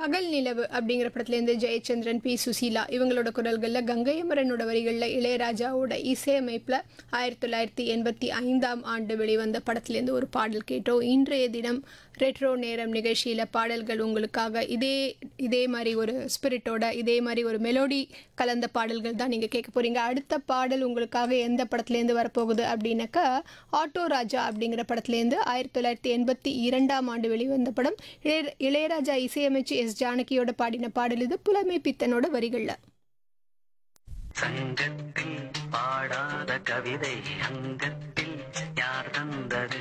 பகல் நிலவு அப்படிங்கிற படத்துலேருந்து ஜெயச்சந்திரன் பி சுசீலா இவங்களோட குரல்களில் கங்கையமரனோட வரிகளில் இளையராஜாவோட இசையமைப்பில் ஆயிரத்தி தொள்ளாயிரத்தி எண்பத்தி ஐந்தாம் ஆண்டு வெளிவந்த படத்துலேருந்து ஒரு பாடல் கேட்டோம் இன்றைய தினம் ரெட்ரோ நேரம் நிகழ்ச்சியில் பாடல்கள் உங்களுக்காக இதே இதே மாதிரி ஒரு ஸ்பிரிட்டோட இதே மாதிரி ஒரு மெலோடி கலந்த பாடல்கள் தான் நீங்கள் கேட்க போகிறீங்க அடுத்த பாடல் உங்களுக்காக எந்த படத்துலேருந்து வரப்போகுது அப்படின்னாக்கா ஆட்டோ ராஜா அப்படிங்கிற படத்துலேருந்து ஆயிரத்தி தொள்ளாயிரத்தி எண்பத்தி இரண்டாம் ஆண்டு வெளிவந்த படம் இளைய இளையராஜா இசையமைச்சு எஸ் ஜானகியோட பாடின பாடல் இது புலமை பித்தனோட வரிகளில் சங்கத்தில் பாடாத கவிதை அங்கத்தில் யார் தந்தது